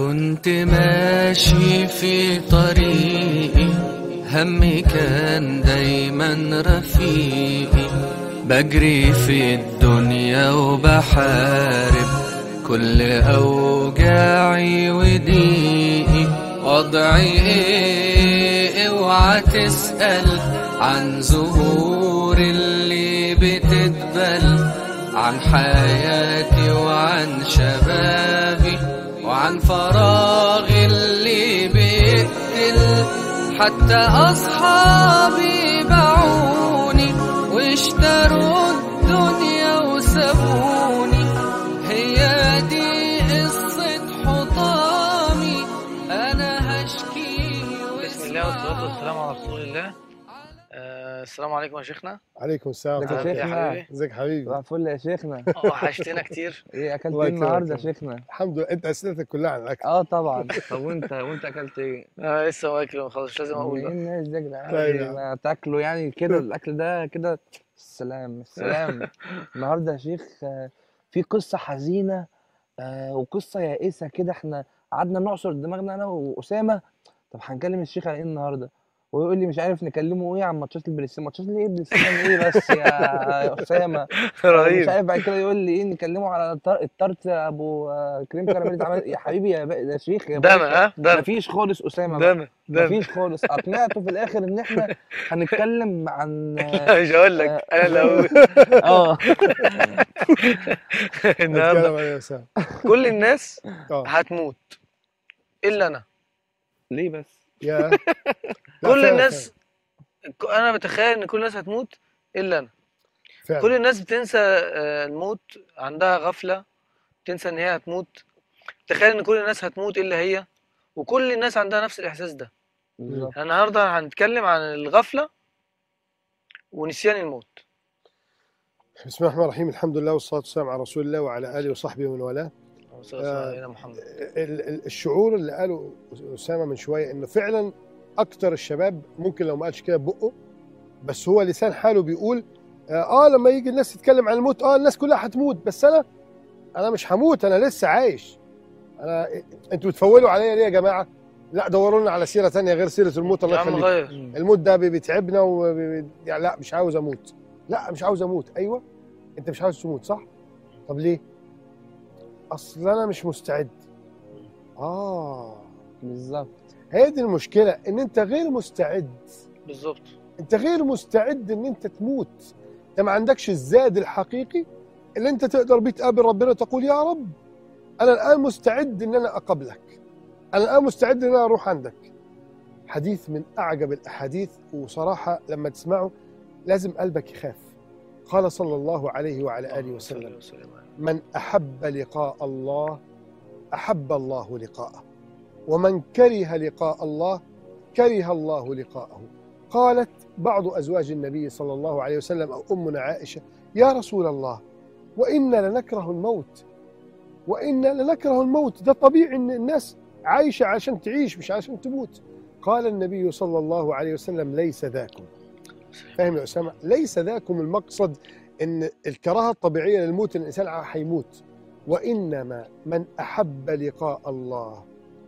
كنت ماشي في طريقي همي كان دايما رفيقي بجري في الدنيا وبحارب كل أوجاعي وضيقي وضعي ايه اوعى تسأل عن زهور اللي بتدبل عن حياتي وعن شبابي وعن فراغي اللي بيقتل حتى أصحابي باعوني واشتروا الدنيا وسابوني هي دي قصة حطامي أنا هشكي بسم الله والصلاة والسلام على رسول الله آه السلام عليكم يا شيخنا عليكم السلام ازيك يا أهلا ورحمة يا شيخنا؟ حبيبي ازيك يا حبيبي صباح الفل يا شيخنا آه، وحشتنا كتير ايه اكلت الله ايه يكرمك النهارده يا يا رب. شيخنا الحمد لله انت اسئلتك كلها عن الاكل اه طبعا طب وانت وانت اكلت ايه آه لسه واكل خلاص مش لازم اقول ايه بقى الناس ده يا جدعان طيب يا إيه ما تاكلوا يعني كده الاكل ده كده السلام السلام النهارده يا شيخ آه، في قصه حزينه آه، وقصه يائسه كده احنا قعدنا نعصر دماغنا انا واسامه طب هنكلم الشيخ على ايه النهارده ويقول لي مش عارف نكلمه ايه عن ماتشات البلايستيشن ماتشات ايه بلايستيشن ايه بس يا اسامه مش رهيب عارف بعد كده يقول لي ايه نكلمه على الطر- التارت ابو آه، كريم كراميل اتعمل يا حبيبي يا, با- يا شيخ يا دم باشا ها دم مفيش خالص اسامه بقى دم دم مفيش خالص اقنعته في الاخر ان احنا هنتكلم عن اه مش هقول لك انا اللي هقول آه، النهارده اتكلم عليه يا سام كل الناس اه هتموت الا انا ليه بس يا لا، كل فعلا، الناس ك- انا بتخيل ان كل الناس هتموت الا انا فعلا كل الناس بتنسى آه، الموت عندها غفلة بتنسى ان هي هتموت تخيل ان كل الناس هتموت الا هي وكل الناس عندها نفس الاحساس ده بالظبط احنا النهارده هنتكلم عن الغفلة ونسيان الموت بسم الله الرحمن الرحيم الحمد لله والصلاه والسلام على رسول الله وعلى اله وصحبه ومن والاه صلى الله آه، عليه محمد ال- ال- الشعور اللي قاله اسامه من شويه انه فعلا اكتر الشباب ممكن لو ما قالش كده ببقه بس هو لسان حاله بيقول اه لما يجي الناس تتكلم عن الموت اه الناس كلها هتموت بس انا انا مش هموت انا لسه عايش انا انتوا بتفولوا عليا ليه يا جماعه لا دوروا لنا على سيره تانية غير سيره الموت الله يا عم يخليك غير الموت ده بي- بيتعبنا و يعني لا مش عاوز اموت لا مش عاوز اموت ايوه انت مش عاوز تموت صح طب ليه اصل انا مش مستعد اه بالظبط هي دي المشكله ان انت غير مستعد بالظبط انت غير مستعد ان انت تموت انت ما عندكش الزاد الحقيقي اللي انت تقدر بيه تقابل ربنا وتقول يا رب انا الان مستعد ان انا اقابلك انا الان مستعد ان انا اروح عندك حديث من اعجب الاحاديث وصراحه لما تسمعه لازم قلبك يخاف قال صلى الله عليه وعلى اله وسلم من احب لقاء الله احب الله لقاءه ومن كره لقاء الله كره الله لقاءه قالت بعض ازواج النبي صلى الله عليه وسلم او امنا عائشه يا رسول الله وانا لنكره الموت وانا لنكره الموت ده طبيعي ان الناس عايشه عشان تعيش مش عشان تموت قال النبي صلى الله عليه وسلم ليس ذاكم فاهم يا اسامه ليس ذاكم المقصد ان الكراهه الطبيعيه للموت ان الانسان حيموت وانما من احب لقاء الله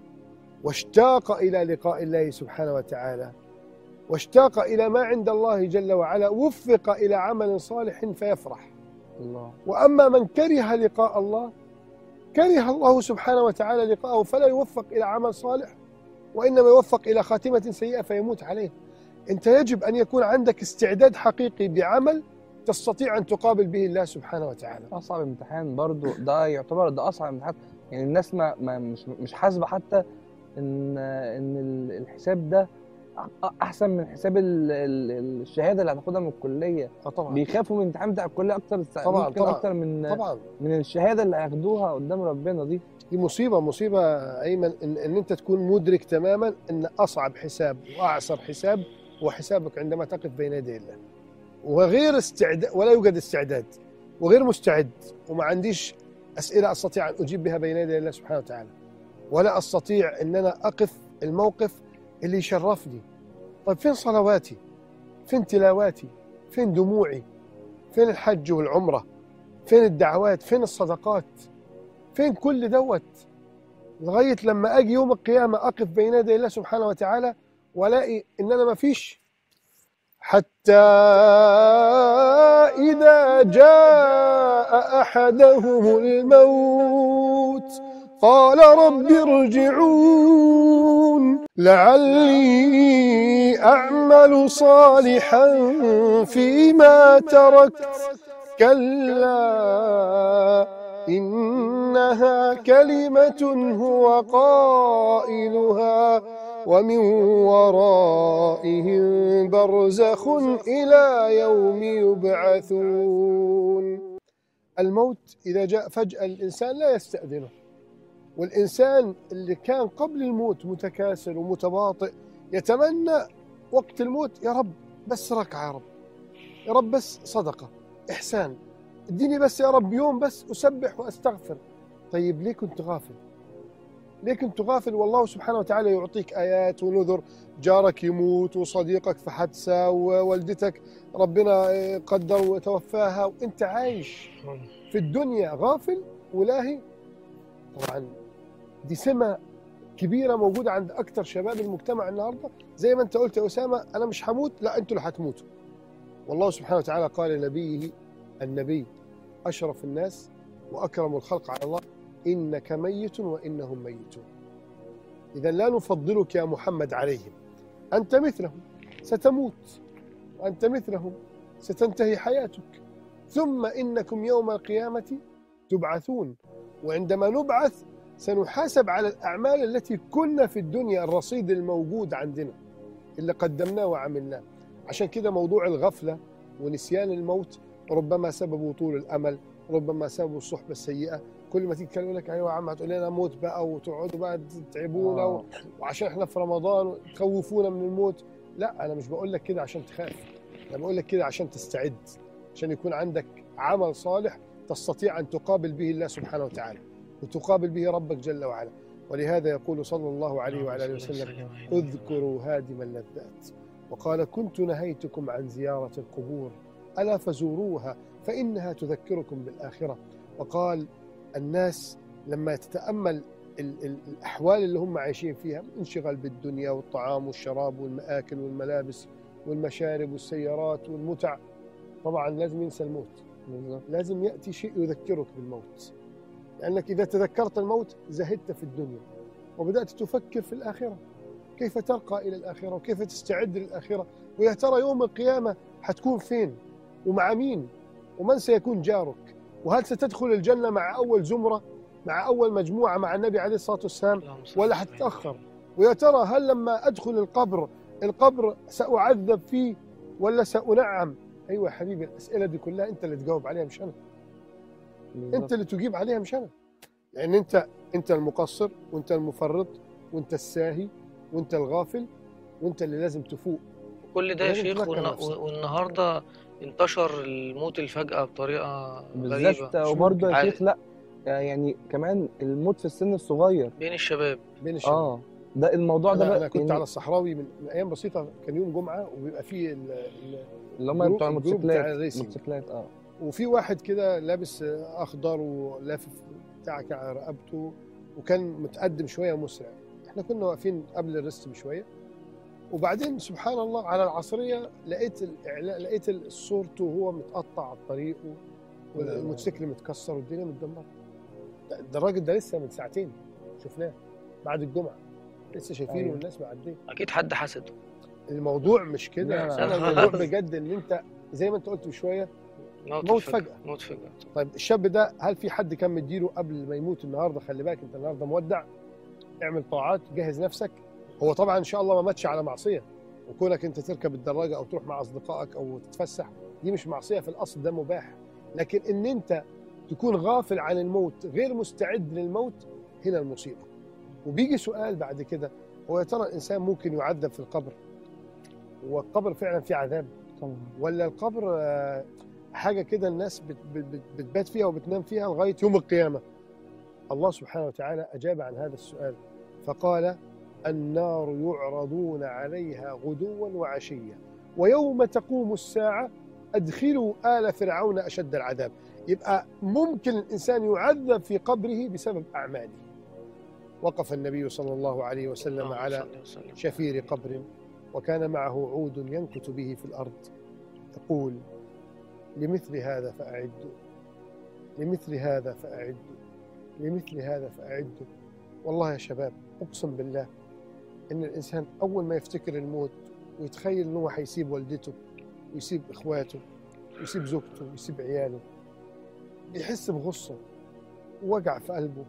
واشتاق الى لقاء الله سبحانه وتعالى واشتاق الى ما عند الله جل وعلا وفق الى عمل صالح فيفرح الله واما من كره لقاء الله كره الله سبحانه وتعالى لقاءه فلا يوفق الى عمل صالح وانما يوفق الى خاتمه سيئه فيموت عليه انت يجب ان يكون عندك استعداد حقيقي بعمل تستطيع ان تقابل به الله سبحانه وتعالى اصعب امتحان برضو ده يعتبر ده اصعب امتحان يعني الناس ما, ما مش مش حاسبه حتى ان ان ال- الحساب ده أ- احسن من حساب ال- ال- الشهاده اللي هتاخدها من الكليه اه طبعا بيخافوا من الامتحان بتاع الكليه اكتر طبعاً، ممكن طبعاً، اكتر من طبعا من الشهاده اللي هياخدوها قدام ربنا دي دي مصيبة مصيبة أيمن إن, إن أنت تكون مدرك تماما إن أصعب حساب وأعسر حساب هو حسابك عندما تقف بين يدي الله وغير استعداد ولا يوجد استعداد وغير مستعد وما عنديش أسئلة أستطيع أن أجيب بها بين يدي الله سبحانه وتعالى ولا أستطيع أن أنا أقف الموقف اللي يشرفني طيب فين صلواتي فين تلاواتي فين دموعي فين الحج والعمرة فين الدعوات فين الصدقات فين كل دوت لغايه لما اجي يوم القيامه اقف بين يدي الله سبحانه وتعالى والاقي ان انا ما فيش حتى اذا جاء احدهم الموت قال رب ارجعون لعلي اعمل صالحا فيما تركت كلا إنها كلمة هو قائلها ومن ورائهم برزخ إلى يوم يبعثون الموت إذا جاء فجأة الإنسان لا يستأذنه والإنسان اللي كان قبل الموت متكاسل ومتباطئ يتمنى وقت الموت يا رب بس ركعة يا رب يا رب بس صدقة إحسان اديني بس يا رب يوم بس أسبح وأستغفر طيب ليه كنت غافل ليه كنت غافل والله سبحانه وتعالى يعطيك آيات ونذر جارك يموت وصديقك في حادثة ووالدتك ربنا قدر وتوفاها وانت عايش في الدنيا غافل ولاهي طبعا دي سمة كبيرة موجودة عند أكثر شباب المجتمع النهاردة زي ما أنت قلت يا أسامة أنا مش هموت لا أنتوا اللي هتموتوا والله سبحانه وتعالى قال لنبيه النبي أشرف الناس وأكرم الخلق على الله إنك ميت وإنهم ميتون إذا لا نفضلك يا محمد عليهم أنت مثلهم ستموت وأنت مثلهم ستنتهي حياتك ثم إنكم يوم القيامة تبعثون وعندما نبعث سنحاسب على الأعمال التي كنا في الدنيا الرصيد الموجود عندنا اللي قدمناه وعملناه عشان كده موضوع الغفلة ونسيان الموت ربما سببه طول الأمل ربما سببه الصحبة السيئة كل ما تيجي تكلم لك ايوه يا عم هتقول لنا موت بقى وتقعدوا بقى تتعبونا آه. وعشان احنا في رمضان تخوفونا من الموت لا انا مش بقول لك كده عشان تخاف انا بقول لك كده عشان تستعد عشان يكون عندك عمل صالح تستطيع ان تقابل به الله سبحانه وتعالى وتقابل به ربك جل وعلا ولهذا يقول صلى الله عليه وعلى اله وسلم اذكروا هادم اللذات وقال كنت نهيتكم عن زيارة القبور ألا فزوروها فإنها تذكركم بالآخرة وقال الناس لما تتأمل ال- ال- الأحوال اللي هم عايشين فيها انشغال بالدنيا والطعام والشراب والمآكل والملابس والمشارب والسيارات والمتع طبعا لازم ينسى الموت بالظبط لازم يأتي شيء يذكرك بالموت لأنك إذا تذكرت الموت زهدت في الدنيا وبدأت تفكر في الآخرة كيف ترقى إلى الآخرة وكيف تستعد للآخرة ويا ترى يوم القيامة حتكون فين ومع مين ومن سيكون جارك وهل ستدخل الجنة مع أول زمرة مع أول مجموعة مع النبي عليه الصلاة والسلام ولا حتتأخر ويا ترى هل لما أدخل القبر القبر سأعذب فيه ولا سأنعم أيوة يا حبيبي الأسئلة دي كلها أنت اللي تجاوب عليها مش أنا انت بالظبط اللي تجيب عليها مش انا لان انت انت المقصر وانت المفرط وانت الساهي وانت الغافل وانت اللي لازم تفوق كل ده يا لازم شيخ تذكر والن- نفسك. والنهارده انتشر الموت الفجأة بطريقة بالذات غريبة وبرضه يا عادي. شيخ لا يعني كمان الموت في السن الصغير بين الشباب بين الشباب اه ده الموضوع ده انا, بقى أنا كنت يعني على الصحراوي من, من ايام بسيطه كان يوم جمعه وبيبقى فيه ال- ال- اللي هم الجروب- بتوع الجروب بتاع الموتوسيكلات الريسنج. الموتوسيكلات اه وفي واحد كده لابس اخضر ولافف بتاع كده على رقبته وكان متقدم شويه ومسرع احنا كنا واقفين قبل الريست بشويه وبعدين سبحان الله على العصريه لقيت الاعلان لقيت صورته وهو متقطع على الطريق و- والموتوسيكل متكسر والدنيا متدمره ده ده الراجل ده لسه من ساعتين شفناه بعد الجمعه لسه شايفينه أيوة. والناس معديه اكيد حد حسده الموضوع مش كده لا، يا لا. أسامة، الموضوع بجد ان انت زي ما انت قلت بشويه موت فجأة. موت فجأة طيب الشاب ده هل في حد كان مديله قبل ما يموت النهارده خلي بالك انت النهارده مودع اعمل طاعات جهز نفسك هو طبعا ان شاء الله ما ماتش على معصيه وكونك انت تركب الدراجه او تروح مع اصدقائك او تتفسح دي مش معصيه في الاصل ده مباح لكن ان انت تكون غافل عن الموت غير مستعد للموت هنا المصيبه وبيجي سؤال بعد كده هو يا ترى الانسان ممكن يعذب في القبر والقبر فعلا فيه عذاب طبعا ولا القبر آه، حاجه كده الناس بت- بت- بت- بتبات فيها وبتنام فيها لغايه يوم القيامه الله سبحانه وتعالى اجاب عن هذا السؤال فقال النار يعرضون عليها غدوا وعشيا ويوم تقوم الساعه ادخلوا ال فرعون اشد العذاب يبقى ممكن الانسان يعذب في قبره بسبب اعماله وقف النبي صلى الله عليه وسلم اللهم على صل وسلم. شفير قبر وكان معه عود ينكت به في الأرض يقول لمثل هذا فأعدوا لمثل هذا فأعدوا لمثل هذا فأعدوا والله يا شباب أقسم بالله إن الإنسان أول ما يفتكر الموت ويتخيل إنه حيسيب والدته ويسيب إخواته ويسيب زوجته ويسيب عياله يحس بغصة ووجع في قلبه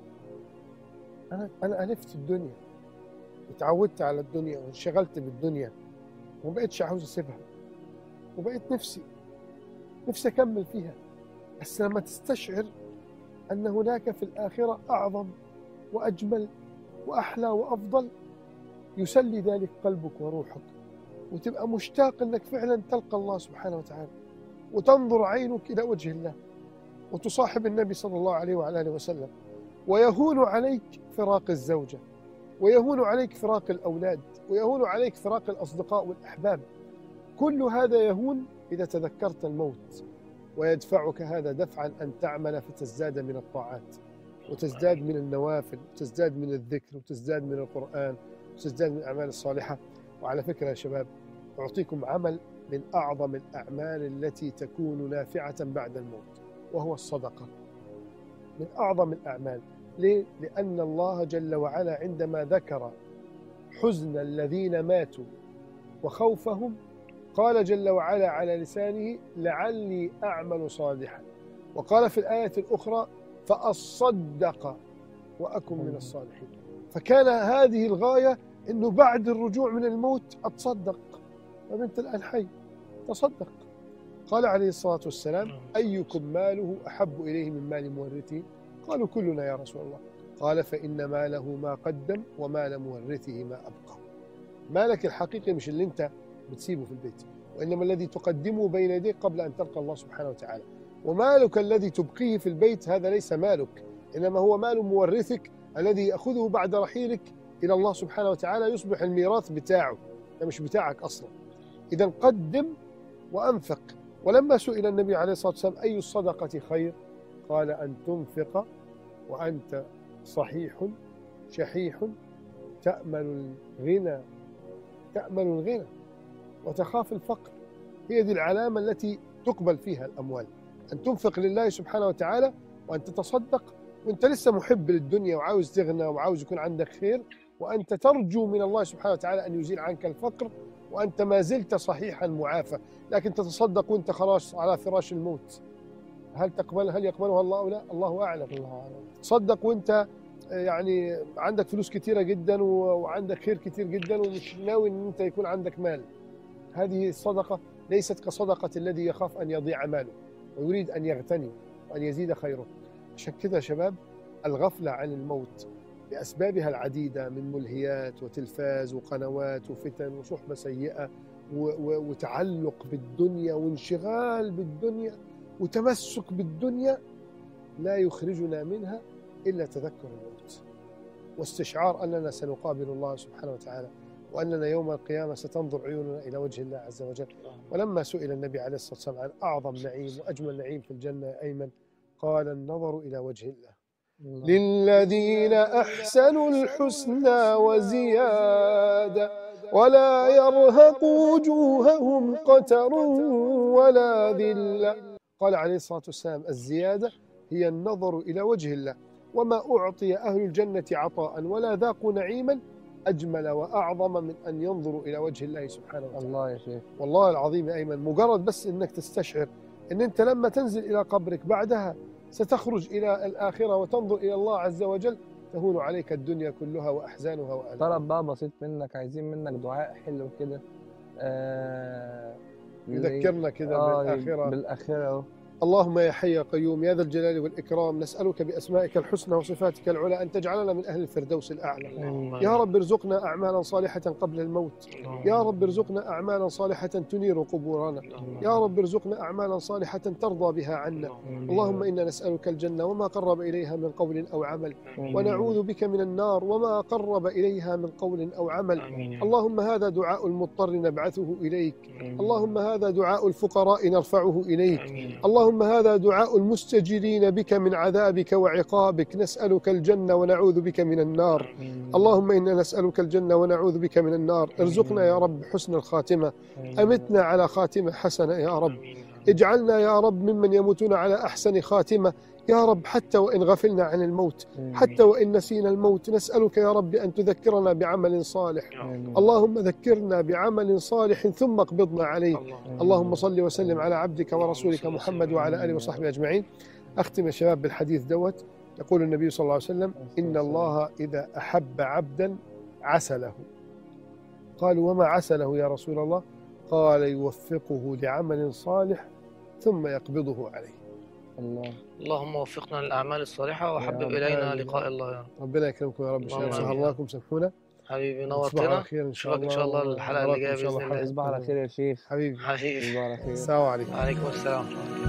أنا أنا ألفت الدنيا اتعودت على الدنيا وانشغلت بالدنيا وما بقتش عاوز اسيبها وبقيت نفسي نفسي اكمل فيها بس لما تستشعر ان هناك في الاخره اعظم واجمل واحلى وافضل يسلي ذلك قلبك وروحك وتبقى مشتاق انك فعلا تلقى الله سبحانه وتعالى وتنظر عينك الى وجه الله وتصاحب النبي صلى الله عليه وعلى اله وسلم ويهون عليك فراق الزوجه ويهون عليك فراق الأولاد ويهون عليك فراق الأصدقاء والأحباب كل هذا يهون إذا تذكرت الموت ويدفعك هذا دفعا أن تعمل فتزداد من الطاعات وتزداد من النوافل وتزداد من الذكر وتزداد من القرآن وتزداد من الأعمال الصالحة وعلى فكرة يا شباب أعطيكم عمل من أعظم الأعمال التي تكون نافعة بعد الموت وهو الصدقة من أعظم الأعمال ليه؟ لأن الله جل وعلا عندما ذكر حزن الذين ماتوا وخوفهم قال جل وعلا على لسانه لعلي أعمل صالحا وقال في الآية الأخرى فأصدق وأكن من الصالحين فكان هذه الغاية أنه بعد الرجوع من الموت أتصدق طب أنت الآن حي تصدق قال عليه الصلاة والسلام أيكم ماله أحب إليه من مال مورثه قالوا كلنا يا رسول الله قال فإن ماله ما قدم ومال مورثه ما أبقى مالك الحقيقي مش اللي أنت بتسيبه في البيت وإنما الذي تقدمه بين يديك قبل أن تلقى الله سبحانه وتعالى ومالك الذي تبقيه في البيت هذا ليس مالك إنما هو مال مورثك الذي يأخذه بعد رحيلك إلى الله سبحانه وتعالى يصبح الميراث بتاعه ده مش بتاعك أصلا إذا قدم وأنفق ولما سئل النبي عليه الصلاة والسلام أي الصدقة خير قال أن تنفق وأنت صحيح شحيح تأمل الغنى تأمل الغنى وتخاف الفقر هي دي العلامة التي تقبل فيها الأموال أن تنفق لله سبحانه وتعالى وأن تتصدق وأنت لسه محب للدنيا وعاوز تغنى وعاوز يكون عندك خير وأنت ترجو من الله سبحانه وتعالى أن يزيل عنك الفقر وأنت ما زلت صحيحا معافى لكن تتصدق وأنت خلاص على فراش الموت هل تقبل هل يقبلها الله أو لا الله أعلم الله أعلم تصدق وانت يعني عندك فلوس كتيره جدا و- وعندك خير كتير جدا ومش ناوي ان انت يكون عندك مال هذه الصدقه ليست كصدقه الذي يخاف ان يضيع ماله ويريد ان يغتني وان يزيد خيره عشان كده يا شباب الغفله عن الموت باسبابها العديده من ملهيات وتلفاز وقنوات وفتن وصحبه سيئه و- و- وتعلق بالدنيا وانشغال بالدنيا وتمسك بالدنيا لا يخرجنا منها إلا تذكر الموت واستشعار أننا سنقابل الله سبحانه وتعالى وأننا يوم القيامة ستنظر عيوننا إلى وجه الله عز وجل ولما سئل النبي عليه الصلاة والسلام عن أعظم نعيم وأجمل نعيم في الجنة يا أيمن قال النظر إلى وجه الله للذين أحسنوا الحسنى وزيادة ولا يرهق وجوههم قتر ولا ذلة قال عليه الصلاة والسلام الزيادة هي النظر إلى وجه الله وما أعطي أهل الجنة عطاء ولا ذاقوا نعيما أجمل وأعظم من أن ينظروا إلى وجه الله سبحانه وتعالى الله يا شيخ والله العظيم يا أيمن مجرد بس أنك تستشعر أن أنت لما تنزل إلى قبرك بعدها ستخرج إلى الآخرة وتنظر إلى الله عز وجل تهون عليك الدنيا كلها وأحزانها وآلامها طلب بقى بسيط منك عايزين منك دعاء حلو كده آه يذكرنا كده آه بالآخرة بالآخرة أهو اللهم يا حي يا قيوم يا ذا الجلال والإكرام نسألك بأسمائك الحسنى وصفاتك العلى أن تجعلنا من أهل الفردوس الأعلى يا رب ارزقنا أعمالا صالحة قبل الموت يا رب ارزقنا أعمالا صالحة تنير قبورنا يا رب ارزقنا أعمالا صالحة ترضى بها عنا اللهم إنا نسألك الجنة وما قرب إليها من قول أو عمل ونعوذ بك من النار وما قرب إليها من قول أو عمل اللهم هذا دعاء المضطر نبعثه إليك اللهم هذا دعاء الفقراء نرفعه إليك اللهم اللهم هذا دعاء المستجيرين بك من عذابك وعقابك نسألك الجنة ونعوذ بك من النار اللهم إنا نسألك الجنة ونعوذ بك من النار ارزقنا يا رب حسن الخاتمة أمتنا على خاتمة حسنة يا رب اجعلنا يا رب ممن يموتون على أحسن خاتمة يا رب حتى وإن غفلنا عن الموت حتى وإن نسينا الموت نسألك يا رب أن تذكرنا بعمل صالح اللهم ذكرنا بعمل صالح ثم اقبضنا عليه اللهم صل وسلم على عبدك ورسولك محمد وعلى آله وصحبه أجمعين أختم يا شباب بالحديث دوت يقول النبي صلى الله عليه وسلم إن الله إذا أحب عبدا عسله قالوا وما عسله يا رسول الله قال يوفقه لعمل صالح ثم يقبضه عليه الله اللهم وفقنا للأعمال الصالحة وحبب رب إلينا آمين. لقاء الله يا رب ربنا يكرمكم يا رب اللهم إن شاء آمين. الله لكم سامحونا حبيبي تصبحوا على نورتنا خير إن شاء نشوفك الله إن شاء الله الحلقة اللي جاية إن شاء الله بإذن الله. تصبح على خير يا شيخ حبيبي حبيبي تصبح على خير السلام عليكم عليكم السلام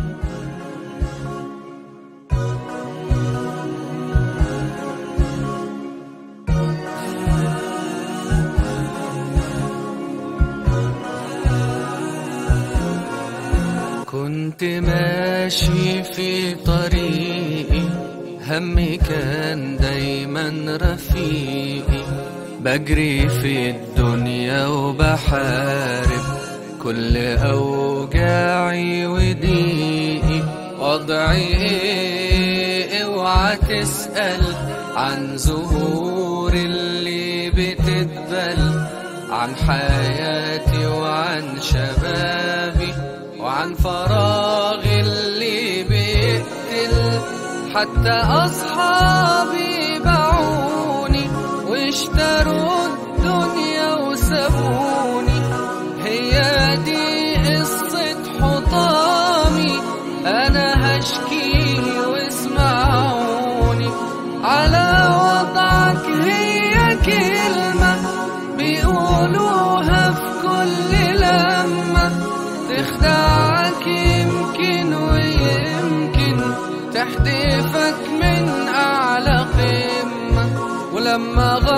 كنت ماشي في طريقي همي كان دايما رفيقي بجري في الدنيا وبحارب كل أوجاعي وضيقي وضعي إيه اوعى تسأل عن زهور اللي بتدبل عن حياتي وعن شبابي وعن فراغي اللي بيقتل حتى أصحابي باعوني واشتروا الدنيا وسابوني هي دي قصة حطامي أنا هشكي واسمعوني على وضعك هي كلمة بيقولوها في كل لمة تخدعك يمكن ويمكن تحدفك من أعلى قمة ولما